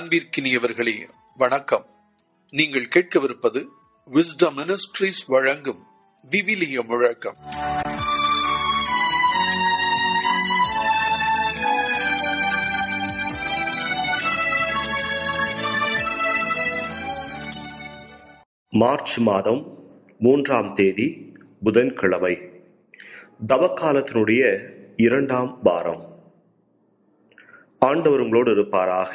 அன்பிற்கினியவர்களே வணக்கம் நீங்கள் கேட்கவிருப்பது விஸ்டம் மினிஸ்ட்ரீஸ் வழங்கும் விவிலிய முழக்கம் மார்ச் மாதம் மூன்றாம் தேதி புதன்கிழமை தவக்காலத்தினுடைய இரண்டாம் வாரம் ஆண்டவர் உங்களோடு இருப்பாராக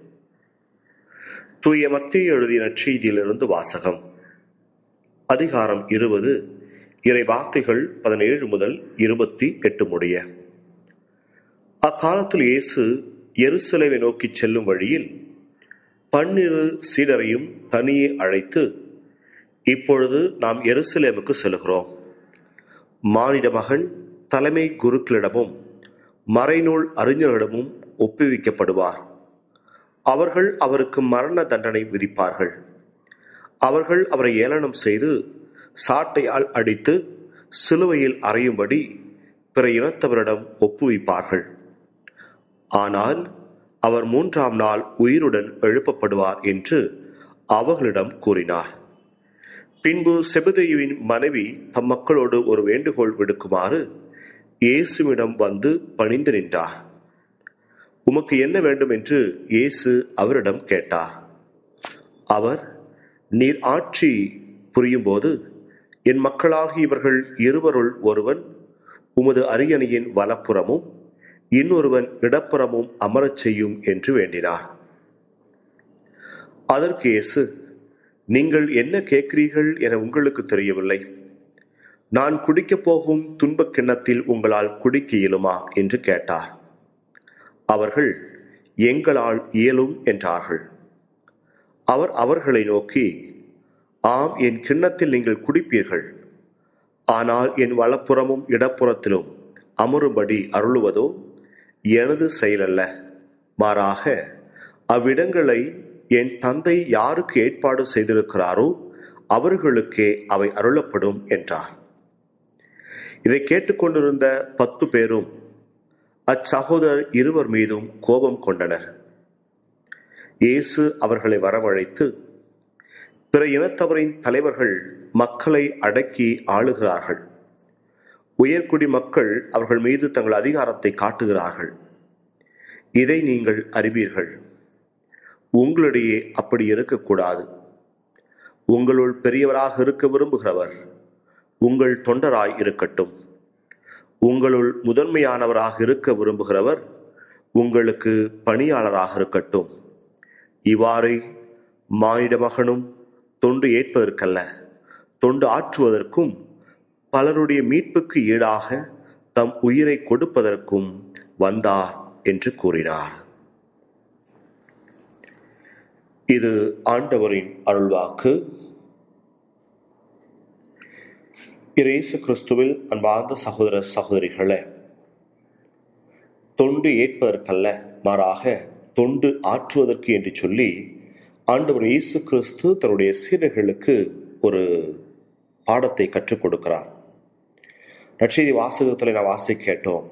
தூய மத்திய எழுதிய நற்செய்தியிலிருந்து வாசகம் அதிகாரம் இருபது இறை வார்த்தைகள் பதினேழு முதல் இருபத்தி எட்டு முடிய அக்காலத்தில் இயேசு எருசலேமை நோக்கி செல்லும் வழியில் பன்னிரு சீடரையும் தனியே அழைத்து இப்பொழுது நாம் எருசலேமுக்கு செல்கிறோம் மானிட மகன் தலைமை குருக்களிடமும் மறைநூல் அறிஞர்களிடமும் ஒப்புவிக்கப்படுவார் அவர்கள் அவருக்கு மரண தண்டனை விதிப்பார்கள் அவர்கள் அவரை ஏளனம் செய்து சாட்டையால் அடித்து சிலுவையில் அறையும்படி பிற இனத்தவரிடம் ஒப்புவிப்பார்கள் ஆனால் அவர் மூன்றாம் நாள் உயிருடன் எழுப்பப்படுவார் என்று அவர்களிடம் கூறினார் பின்பு செபதேயுவின் மனைவி தம் மக்களோடு ஒரு வேண்டுகோள் விடுக்குமாறு இயேசுவிடம் வந்து பணிந்து நின்றார் உமக்கு என்ன வேண்டும் என்று இயேசு அவரிடம் கேட்டார் அவர் நீர் ஆட்சி புரியும்போது என் மக்களாகி இவர்கள் இருவருள் ஒருவன் உமது அரியணையின் வலப்புறமும் இன்னொருவன் இடப்புறமும் அமரச் செய்யும் என்று வேண்டினார் அதற்கு இயேசு நீங்கள் என்ன கேட்கிறீர்கள் என உங்களுக்கு தெரியவில்லை நான் குடிக்கப் போகும் துன்பக் கிண்ணத்தில் உங்களால் குடிக்க இயலுமா என்று கேட்டார் அவர்கள் எங்களால் இயலும் என்றார்கள் அவர் அவர்களை நோக்கி ஆம் என் கிண்ணத்தில் நீங்கள் குடிப்பீர்கள் ஆனால் என் வலப்புறமும் இடப்புறத்திலும் அமரும்படி அருளுவதோ எனது செயலல்ல மாறாக அவ்விடங்களை என் தந்தை யாருக்கு ஏற்பாடு செய்திருக்கிறாரோ அவர்களுக்கே அவை அருளப்படும் என்றார் இதை கேட்டுக்கொண்டிருந்த பத்து பேரும் அச்சகோதரர் இருவர் மீதும் கோபம் கொண்டனர் இயேசு அவர்களை வரவழைத்து பிற இனத்தவரின் தலைவர்கள் மக்களை அடக்கி ஆளுகிறார்கள் உயர்குடி மக்கள் அவர்கள் மீது தங்கள் அதிகாரத்தை காட்டுகிறார்கள் இதை நீங்கள் அறிவீர்கள் உங்களிடையே அப்படி இருக்கக்கூடாது உங்களுள் பெரியவராக இருக்க விரும்புகிறவர் உங்கள் தொண்டராய் இருக்கட்டும் உங்களுள் முதன்மையானவராக இருக்க விரும்புகிறவர் உங்களுக்கு பணியாளராக இருக்கட்டும் இவ்வாறே மானிட மகனும் தொண்டு ஏற்பதற்கல்ல தொண்டு ஆற்றுவதற்கும் பலருடைய மீட்புக்கு ஈடாக தம் உயிரை கொடுப்பதற்கும் வந்தார் என்று கூறினார் இது ஆண்டவரின் அருள்வாக்கு இயேசு கிறிஸ்துவில் அன்பார்ந்த சகோதர சகோதரிகளே தொண்டு ஏற்பதற்கல்ல மாறாக தொண்டு ஆற்றுவதற்கு என்று சொல்லி ஆண்டவர் இயேசு கிறிஸ்து தன்னுடைய சீடர்களுக்கு ஒரு பாடத்தை கற்றுக் கொடுக்கிறார் நற்செய்தி வாசகத்தில் நான் வாசி கேட்டோம்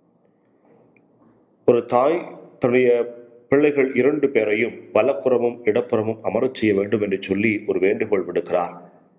ஒரு தாய் தன்னுடைய பிள்ளைகள் இரண்டு பேரையும் வலப்புறமும் இடப்புறமும் அமரச் செய்ய வேண்டும் என்று சொல்லி ஒரு வேண்டுகோள் விடுக்கிறார்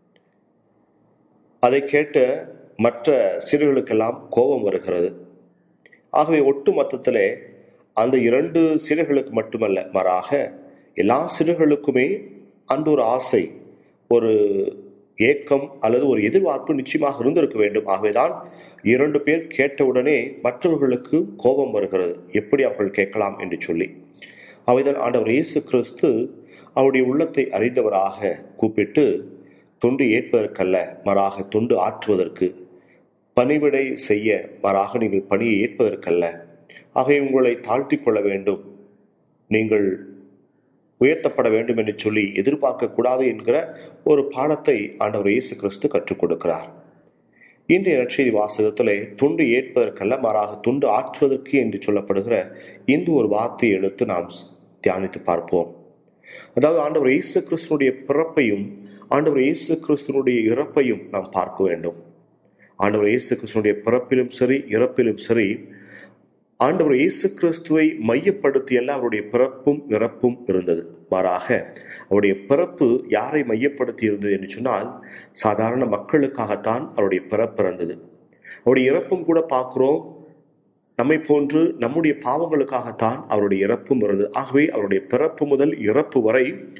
அதை கேட்ட மற்ற சிறுகளுக்கெல்லாம் கோபம் வருகிறது ஆகவே ஒட்டு மொத்தத்திலே அந்த இரண்டு சிறுகளுக்கு மட்டுமல்ல மாறாக எல்லா சிறுகளுக்குமே அந்த ஒரு ஆசை ஒரு ஏக்கம் அல்லது ஒரு எதிர்பார்ப்பு நிச்சயமாக இருந்திருக்க வேண்டும் ஆகவேதான் இரண்டு பேர் கேட்டவுடனே மற்றவர்களுக்கு கோபம் வருகிறது எப்படி அவர்கள் கேட்கலாம் என்று சொல்லி அவைதான் ஆண்டவர் இயேசு கிறிஸ்து அவருடைய உள்ளத்தை அறிந்தவராக கூப்பிட்டு தொண்டு ஏற்பதற்கல்ல மாறாக தொண்டு ஆற்றுவதற்கு பணிவிடை செய்ய மாறாக நீங்கள் பணியை ஏற்பதற்கல்ல ஆகவே உங்களை தாழ்த்தி கொள்ள வேண்டும் நீங்கள் உயர்த்தப்பட வேண்டும் என்று சொல்லி எதிர்பார்க்க கூடாது என்கிற ஒரு பாடத்தை ஆண்டவர் இயேசு கிறிஸ்து கற்றுக் கொடுக்கிறார் இன்றைய நற்செய்தி வாசகத்திலே துண்டு ஏற்பதற்கல்ல மாறாக துண்டு ஆற்றுவதற்கு என்று சொல்லப்படுகிற இந்த ஒரு வார்த்தையை எடுத்து நாம் தியானித்து பார்ப்போம் அதாவது ஆண்டவர் இயேசு கிறிஸ்தனுடைய பிறப்பையும் ஆண்டவர் இயேசு கிறிஸ்தனுடைய இறப்பையும் நாம் பார்க்க வேண்டும் ஆண்டவர் இயேசு கிறிஸ்தனுடைய பிறப்பிலும் சரி இறப்பிலும் சரி ஆண்டவர் இயேசு கிறிஸ்துவை மையப்படுத்தி அல்ல அவருடைய பிறப்பும் இறப்பும் இருந்தது மாறாக அவருடைய பிறப்பு யாரை மையப்படுத்தி இருந்தது என்று சொன்னால் சாதாரண மக்களுக்காகத்தான் அவருடைய பிறப்பு இருந்தது அவருடைய இறப்பும் கூட பார்க்கிறோம் நம்மை போன்று நம்முடைய பாவங்களுக்காகத்தான் அவருடைய இறப்பும் இருந்தது ஆகவே அவருடைய பிறப்பு முதல் இறப்பு வரை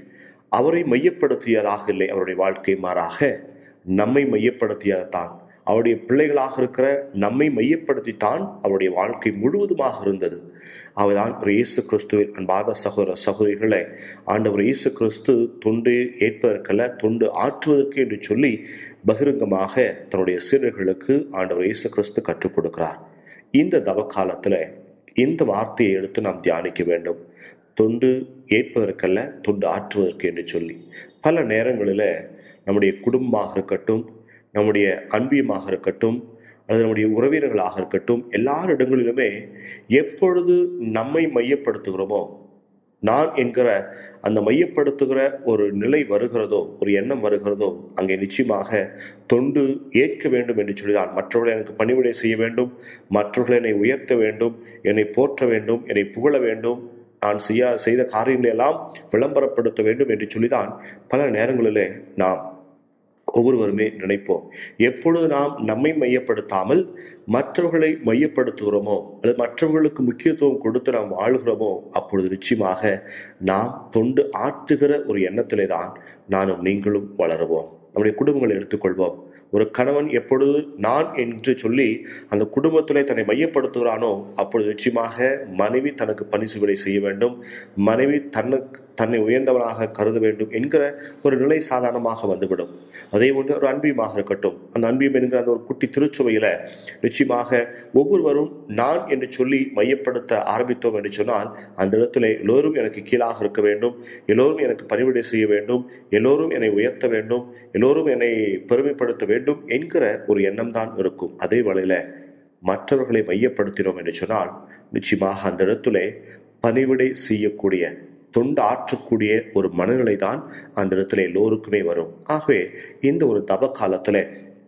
அவரை மையப்படுத்தியதாக இல்லை அவருடைய வாழ்க்கை மாறாக நம்மை மையப்படுத்தியதான் அவருடைய பிள்ளைகளாக இருக்கிற நம்மை மையப்படுத்தித்தான் அவருடைய வாழ்க்கை முழுவதுமாக இருந்தது அவர்தான் இயேசு கிறிஸ்துவின் அன்பாத சகோதர சகோதரிகளை ஆண்டவர் இயேசு கிறிஸ்து தொண்டு ஏற்பதற்கல்ல தொண்டு ஆற்றுவதற்கு என்று சொல்லி பகிரங்கமாக தன்னுடைய சீடர்களுக்கு ஆண்டவர் இயேசு கிறிஸ்து கற்றுக் கொடுக்கிறார் இந்த தவ காலத்துல இந்த வார்த்தையை எடுத்து நாம் தியானிக்க வேண்டும் தொண்டு ஏற்பதற்கல்ல தொண்டு ஆற்றுவதற்கு என்று சொல்லி பல நேரங்களில் நம்முடைய குடும்பமாக இருக்கட்டும் நம்முடைய அன்பியமாக இருக்கட்டும் அல்லது நம்முடைய உறவினர்களாக இருக்கட்டும் எல்லா இடங்களிலுமே எப்பொழுது நம்மை மையப்படுத்துகிறோமோ நான் என்கிற அந்த மையப்படுத்துகிற ஒரு நிலை வருகிறதோ ஒரு எண்ணம் வருகிறதோ அங்கே நிச்சயமாக தொண்டு ஏற்க வேண்டும் என்று சொல்லிதான் மற்றவர்களை எனக்கு பணிவிடை செய்ய வேண்டும் மற்றவர்களை என்னை உயர்த்த வேண்டும் என்னை போற்ற வேண்டும் என்னை புகழ வேண்டும் நான் செய்ய செய்த காரியங்களை எல்லாம் விளம்பரப்படுத்த வேண்டும் என்று சொல்லிதான் பல நேரங்களிலே நாம் ஒவ்வொருவருமே நினைப்போம் எப்பொழுது நாம் நம்மை மையப்படுத்தாமல் மற்றவர்களை மையப்படுத்துகிறோமோ அல்லது மற்றவர்களுக்கு முக்கியத்துவம் கொடுத்து நாம் வாழ்கிறோமோ அப்பொழுது நிச்சயமாக நாம் தொண்டு ஆற்றுகிற ஒரு எண்ணத்திலே தான் நானும் நீங்களும் வளருவோம் நம்முடைய குடும்பங்களை எடுத்துக்கொள்வோம் ஒரு கணவன் எப்பொழுது நான் என்று சொல்லி அந்த குடும்பத்திலே தன்னை மையப்படுத்துகிறானோ அப்பொழுது நிச்சயமாக மனைவி தனக்கு பணி சுவடை செய்ய வேண்டும் மனைவி தன்னுக்கு தன்னை உயர்ந்தவனாக கருத வேண்டும் என்கிற ஒரு நிலை சாதாரணமாக வந்துவிடும் அதே ஒன்று ஒரு அன்பியமாக இருக்கட்டும் அந்த அன்பியம் என்கிற அந்த ஒரு குட்டி திருச்சுவையில நிச்சயமாக ஒவ்வொருவரும் நான் என்று சொல்லி மையப்படுத்த ஆரம்பித்தோம் என்று சொன்னால் அந்த இடத்துல எல்லோரும் எனக்கு கீழாக இருக்க வேண்டும் எல்லோரும் எனக்கு பணிவிடை செய்ய வேண்டும் எல்லோரும் என்னை உயர்த்த வேண்டும் எல்லோரும் என்னை பெருமைப்படுத்த வேண்டும் என்கிற ஒரு எண்ணம் தான் இருக்கும் அதே வேளையில மற்றவர்களை மையப்படுத்தினோம் என்று சொன்னால் நிச்சயமாக அந்த இடத்துல பணிவிடை செய்யக்கூடிய தொண்டு ஆற்றக்கூடிய ஒரு மனநிலை தான் அந்த இடத்துல எல்லோருக்குமே வரும் ஆகவே இந்த ஒரு தப காலத்துல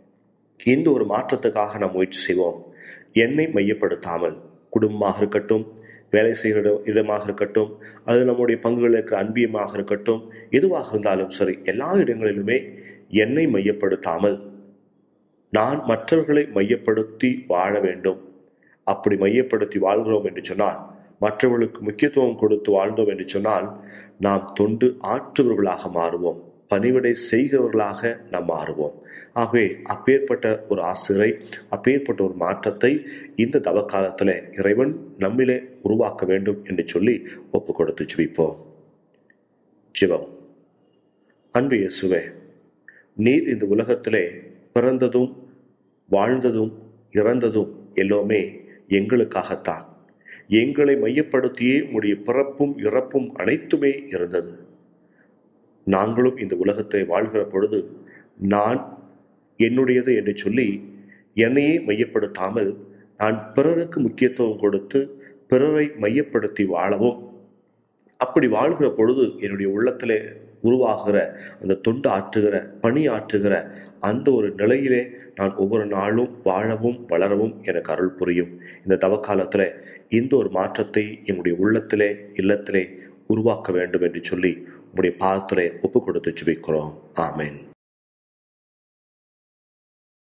இந்த ஒரு மாற்றத்துக்காக நாம் முயற்சி செய்வோம் என்னை மையப்படுத்தாமல் குடும்பமாக இருக்கட்டும் வேலை செய்கிற இடம் இடமாக இருக்கட்டும் அது நம்முடைய பங்குகள் இருக்கிற அன்பியமாக இருக்கட்டும் எதுவாக இருந்தாலும் சரி எல்லா இடங்களிலுமே என்னை மையப்படுத்தாமல் நான் மற்றவர்களை மையப்படுத்தி வாழ வேண்டும் அப்படி மையப்படுத்தி வாழ்கிறோம் என்று சொன்னால் மற்றவர்களுக்கு முக்கியத்துவம் கொடுத்து வாழ்ந்தோம் என்று சொன்னால் நாம் தொண்டு ஆற்றுபவர்களாக மாறுவோம் பணிவிடை செய்கிறவர்களாக நாம் மாறுவோம் ஆகவே அப்பேற்பட்ட ஒரு ஆசிரியரை அப்பேற்பட்ட ஒரு மாற்றத்தை இந்த தவ காலத்தில் இறைவன் நம்மிலே உருவாக்க வேண்டும் என்று சொல்லி ஒப்பு கொடுத்து ஜிபிப்போம் ஜிவம் அன்பு இயேசுவே நீர் இந்த உலகத்திலே பிறந்ததும் வாழ்ந்ததும் இறந்ததும் எல்லோருமே எங்களுக்காகத்தான் எங்களை மையப்படுத்தியே உடைய பிறப்பும் இறப்பும் அனைத்துமே இருந்தது நாங்களும் இந்த உலகத்தை வாழ்கிற பொழுது நான் என்னுடையது என்று சொல்லி என்னையே மையப்படுத்தாமல் நான் பிறருக்கு முக்கியத்துவம் கொடுத்து பிறரை மையப்படுத்தி வாழவும் அப்படி வாழ்கிற பொழுது என்னுடைய உள்ளத்திலே உருவாகிற அந்த தொண்டு ஆற்றுகிற பணி ஆற்றுகிற அந்த ஒரு நிலையிலே நான் ஒவ்வொரு நாளும் வாழவும் வளரவும் எனக்கு அருள் புரியும் இந்த தவக்காலத்தில் இந்த ஒரு மாற்றத்தை என்னுடைய உள்ளத்திலே இல்லத்திலே உருவாக்க வேண்டும் என்று சொல்லி உங்களுடைய பாதத்திலே ஒப்பு கொடுத்து ஜெபிக்கிறோம் ஆமென்